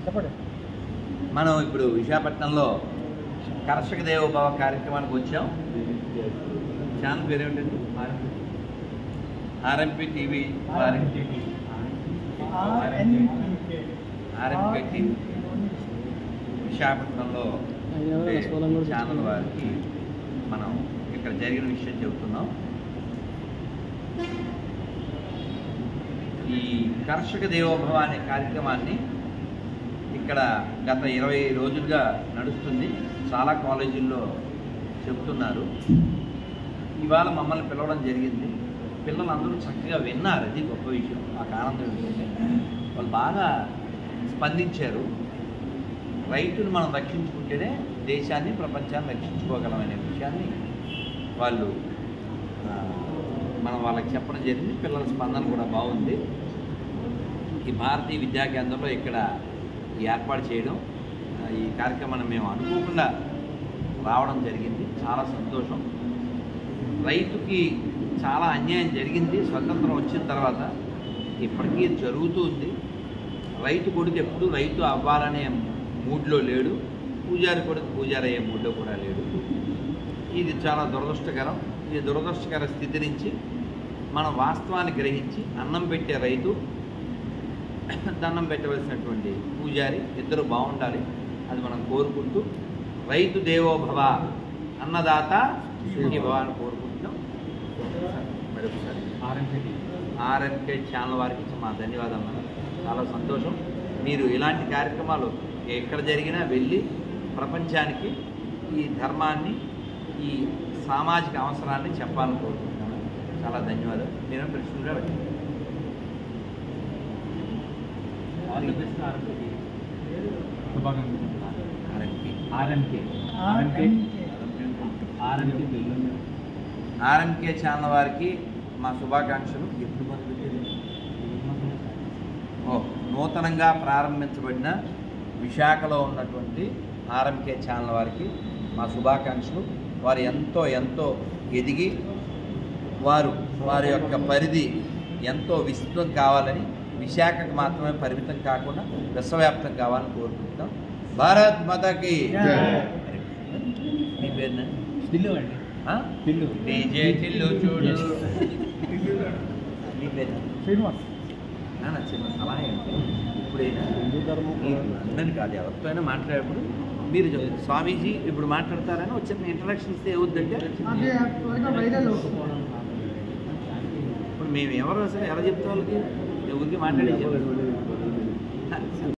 చెప్పండి మనం ఇప్పుడు విశాఖపట్నంలో కర్షక దేవోభవ కార్యక్రమానికి వచ్చాం ఛానల్ పేరు ఏమిటండి ఆర్ఎంపీ టీవీ వారి ఆర్ఎంపీ టీవీ విశాఖపట్నంలో ఉండే ఛానల్ వారికి మనం ఇక్కడ జరిగిన విషయం చెబుతున్నాం ఈ కర్షక దేవోభవ అనే కార్యక్రమాన్ని ఇక్కడ గత ఇరవై రోజులుగా నడుస్తుంది చాలా కాలేజీల్లో చెప్తున్నారు ఇవాళ మమ్మల్ని పిలవడం జరిగింది పిల్లలందరూ చక్కగా విన్నారు అది గొప్ప విషయం మాకు ఆనందం ఏంటంటే వాళ్ళు బాగా స్పందించారు రైతును మనం రక్షించుకుంటేనే దేశాన్ని ప్రపంచాన్ని రక్షించుకోగలమనే విషయాన్ని వాళ్ళు ఆ, మనం వాళ్ళకి చెప్పడం జరిగింది పిల్లల స్పందన కూడా బాగుంది ఈ భారతీయ విద్యా కేంద్రంలో ఇక్కడ ఈ ఏర్పాటు చేయడం ఆ, ఈ కార్యక్రమాన్ని మేము అనుకోకుండా రావడం జరిగింది చాలా సంతోషం రైతుకి చాలా అన్యాయం జరిగింది స్వతంత్రం వచ్చిన తర్వాత ఇప్పటికీ జరుగుతూ ఉంది రైతు కొడుకు ఎప్పుడు రైతు అవ్వాలనే మూడ్లో లేడు పూజారి కొడుకు పూజారి అయ్యే మూడ్లో కూడా లేడు ఇది చాలా దురదృష్టకరం ఈ దురదృష్టకర స్థితి నుంచి మనం వాస్తవాన్ని గ్రహించి అన్నం పెట్టే రైతు దండం పెట్టవలసినటువంటి పూజారి ఇద్దరు బాగుండాలి అది మనం కోరుకుంటూ రైతు దేవోభవ అన్నదాత సుఖీభవ అని కోరుకుంటున్నాం మరొకసారి ఆర్ఎన్కే ఛానల్ వారికి మా ధన్యవాదాలు అన్నారు. చాలా సంతోషం మీరు ఇలాంటి కార్యక్రమాలు ఎక్కడ జరిగినా వెళ్ళి ప్రపంచానికి ఈ ధర్మాన్ని ఈ సామాజిక అవసరాన్ని చెప్పాలని కోరుకుంటున్నాను చాలా ధన్యవాదాలు నేను ప్రశ్నగా ఆర్ఎన్కే ఆర్ఎంకే ఆర్ఎంకే ఆర్ఎంకే బిల్లు ఆర్ఎంకే ఛానల్ వారికి మా శుభాకాంక్షలు ఎప్పుడు మొదలుపెట్టేది ఓ నూతనంగా ప్రారంభించబడిన విశాఖలో ఉన్నటువంటి ఆర్ఎంకే ఛానల్ వారికి మా శుభాకాంక్షలు వారు ఎంతో ఎంతో ఎదిగి వారు వారి యొక్క పరిధి ఎంతో విస్తృతం కావాలని విశాఖకు మాత్రమే పరిమితం కాకుండా విశ్వవ్యాప్తం కావాలని కోరుకుంటున్నాం భారత్ మాతకి మీ పేరున బిల్లు అండి బిల్లు డీజే టిల్లు చూడు మీ పేరు శ్రీనివాస్ నాన్న చిన్న సలహా ఏంటి ఇప్పుడైనా మీరు అందరిని కాదు ఎవరితో అయినా మాట్లాడేప్పుడు మీరు చెప్పండి. స్వామీజీ ఇప్పుడు మాట్లాడతారని వచ్చిన ఇంట్రడక్షన్ ఇస్తే ఏమవుద్దంటే అది త్వరగా వైరల్ ఇప్పుడు మేము ఎవరు అసలు ఎలా చెప్తాం వాళ్ళకి ఎవరికి మాట్లాడే